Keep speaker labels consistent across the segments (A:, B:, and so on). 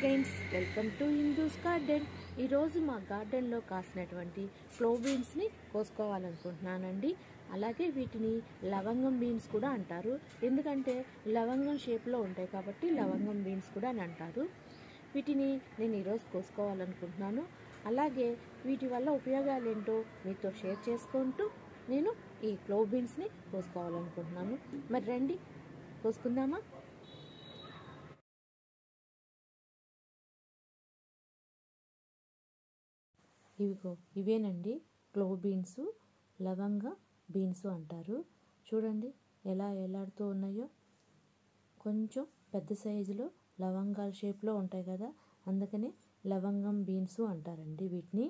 A: friends welcome to Hindu's garden ఈరోజు మా గార్డెన్లో కాసినటువంటి ఫ్లో బీన్స్ని కోసుకోవాలనుకుంటున్నానండి అలాగే వీటిని లవంగం బీన్స్ కూడా అంటారు ఎందుకంటే లవంగం షేప్లో ఉంటాయి కాబట్టి లవంగం బీన్స్ కూడా అని అంటారు వీటిని నేను ఈరోజు కోసుకోవాలనుకుంటున్నాను అలాగే వీటి వల్ల ఉపయోగాలు ఏంటో మీతో షేర్ చేసుకుంటూ నేను ఈ ఫ్లో బీన్స్ని కోసుకోవాలనుకుంటున్నాను మరి రండి కోసుకుందామా ఇవిగో ఇవేనండి క్లో బీన్స్ లవంగ బీన్స్ అంటారు చూడండి ఎలా ఎలాడుతూ ఉన్నాయో కొంచెం పెద్ద సైజులో లవంగాల షేప్లో ఉంటాయి కదా అందుకని లవంగం బీన్స్ అంటారండి వీటిని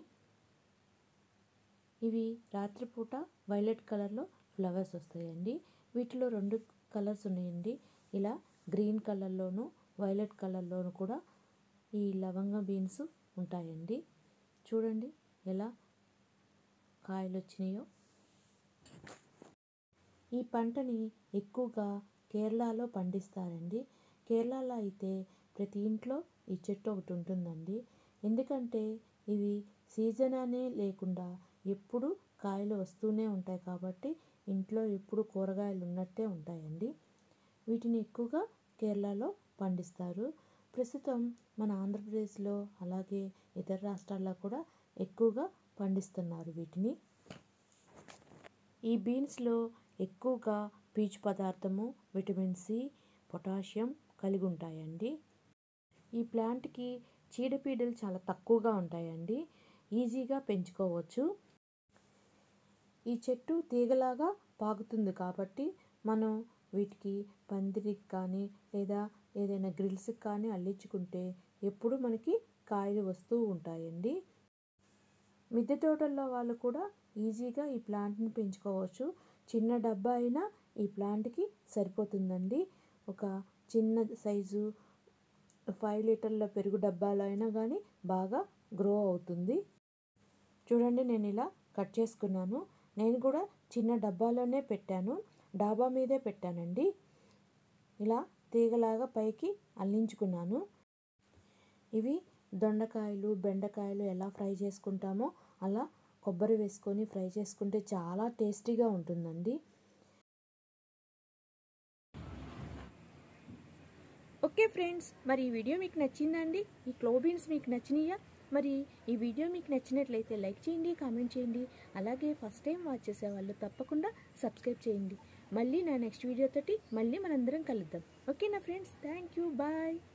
A: ఇవి రాత్రిపూట వైలెట్ కలర్లో ఫ్లవర్స్ వస్తాయండి వీటిలో రెండు కలర్స్ ఉన్నాయండి ఇలా గ్రీన్ కలర్లోను వైలెట్ కలర్లోను కూడా ఈ లవంగ బీన్స్ ఉంటాయండి చూడండి ఎలా కాయలు వచ్చినాయో ఈ పంటని ఎక్కువగా కేరళలో పండిస్తారండి కేరళలో అయితే ప్రతి ఇంట్లో ఈ చెట్టు ఒకటి ఉంటుందండి ఎందుకంటే ఇవి సీజన్ అనే లేకుండా ఎప్పుడు కాయలు వస్తూనే ఉంటాయి కాబట్టి ఇంట్లో ఎప్పుడు కూరగాయలు ఉన్నట్టే ఉంటాయండి వీటిని ఎక్కువగా కేరళలో పండిస్తారు ప్రస్తుతం మన ఆంధ్రప్రదేశ్లో అలాగే ఇతర రాష్ట్రాల్లో కూడా ఎక్కువగా పండిస్తున్నారు వీటిని ఈ బీన్స్లో ఎక్కువగా పీచు పదార్థము విటమిన్ సి పొటాషియం కలిగి ఉంటాయండి ఈ ప్లాంట్కి చీడపీడలు చాలా తక్కువగా ఉంటాయండి ఈజీగా పెంచుకోవచ్చు ఈ చెట్టు తీగలాగా పాకుతుంది కాబట్టి మనం వీటికి పందిరికి కానీ లేదా ఏదైనా గ్రిల్స్కి కానీ అల్లించుకుంటే ఎప్పుడు మనకి కాయలు వస్తూ ఉంటాయండి మిద్దె తోటల్లో వాళ్ళు కూడా ఈజీగా ఈ ప్లాంట్ని పెంచుకోవచ్చు చిన్న డబ్బా అయినా ఈ ప్లాంట్కి సరిపోతుందండి ఒక చిన్న సైజు ఫైవ్ లీటర్ల పెరుగు డబ్బాలో అయినా కానీ బాగా గ్రో అవుతుంది చూడండి నేను ఇలా కట్ చేసుకున్నాను నేను కూడా చిన్న డబ్బాలోనే పెట్టాను డాబా మీదే పెట్టానండి ఇలా తీగలాగా పైకి అల్లించుకున్నాను ఇవి దొండకాయలు బెండకాయలు ఎలా ఫ్రై చేసుకుంటామో అలా కొబ్బరి వేసుకొని ఫ్రై చేసుకుంటే చాలా టేస్టీగా ఉంటుందండి ఓకే ఫ్రెండ్స్ మరి ఈ వీడియో మీకు నచ్చిందండి ఈ క్లోబీన్స్ మీకు నచ్చినాయా మరి ఈ వీడియో మీకు నచ్చినట్లయితే లైక్ చేయండి కామెంట్ చేయండి అలాగే ఫస్ట్ టైం వాచ్ చేసే వాళ్ళు తప్పకుండా సబ్స్క్రైబ్ చేయండి మళ్ళీ నా నెక్స్ట్ వీడియో తోటి మళ్ళీ మనందరం కలుద్దాం ఓకేనా ఫ్రెండ్స్ థ్యాంక్ యూ బాయ్